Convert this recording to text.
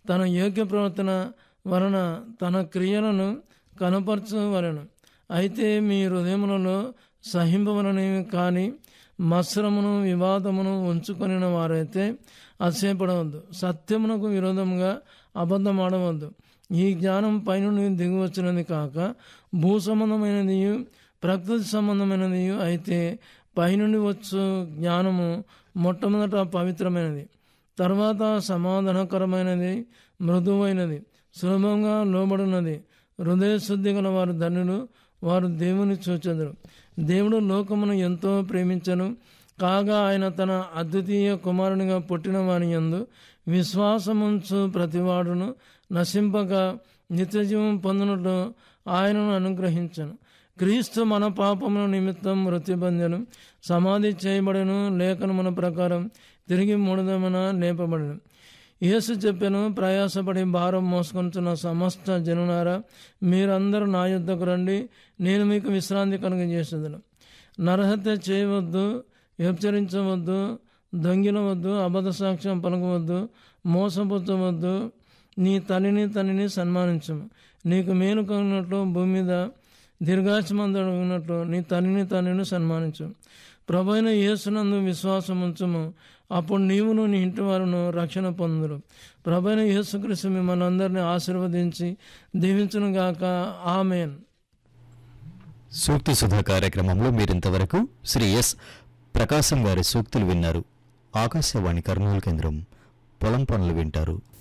తన యోగ్య ప్రవర్తన వలన తన క్రియలను కనపరచవలను అయితే మీ హృదయములలో సహింపవలని కానీ మత్సరమును వివాదమును ఉంచుకొని వారైతే అతిశయపడవద్దు సత్యమునకు విరోధంగా అబద్ధమాడవద్దు ఈ జ్ఞానం పైనుండి దిగివచ్చినది కాక భూ సంబంధమైనది ప్రకృతి సంబంధమైనది అయితే పైనుండి వచ్చు జ్ఞానము మొట్టమొదట పవిత్రమైనది తర్వాత సమాధానకరమైనది మృదువైనది సులభంగా లోబడినది హృదయ శుద్ధి గల వారు ధన్యులు వారు దేవుని చూచెదరు దేవుడు లోకమును ఎంతో ప్రేమించను కాగా ఆయన తన అద్వితీయ కుమారునిగా పుట్టిన వాని యందు విశ్వాసముంచు ప్రతివాడును నశింపక నిత్యజీవం పొందినట్లు ఆయనను అనుగ్రహించను క్రీస్తు మన పాపముల నిమిత్తం మృత్యుబంధను సమాధి చేయబడను లేఖనమున ప్రకారం తిరిగి మూడదమున లేపబడను యేసు చెప్పాను ప్రయాసపడి భారం మోసుకొంటున్న సమస్త జనునారా మీరందరూ నా యుద్ధకు రండి నేను మీకు విశ్రాంతి కలుగజేసేదను నరహత్య చేయవద్దు హెచ్చరించవద్దు దొంగిలవద్దు అబద్ధ సాక్ష్యం పలకవద్దు మోసపుచ్చవద్దు నీ తల్లిని తల్లిని సన్మానించము నీకు మేలు కలిగినట్లు భూమి మీద దీర్ఘాశమందడిగినట్లు నీ తల్లిని తల్లిని సన్మానించు ప్రభైన యేసునందు విశ్వాసం ఉంచుము అప్పుడు నీవును నీ ఇంటి వారును రక్షణ పొందురు ప్రభైన యేసుక్రీస్తు మిమ్మల్ని అందరినీ ఆశీర్వదించి దీవించును గాక ఆమెన్ సూక్తి సుధా కార్యక్రమంలో మీరింతవరకు శ్రీ ఎస్ ప్రకాశం గారి సూక్తులు విన్నారు ఆకాశవాణి కర్నూలు కేంద్రం పొలం పనులు వింటారు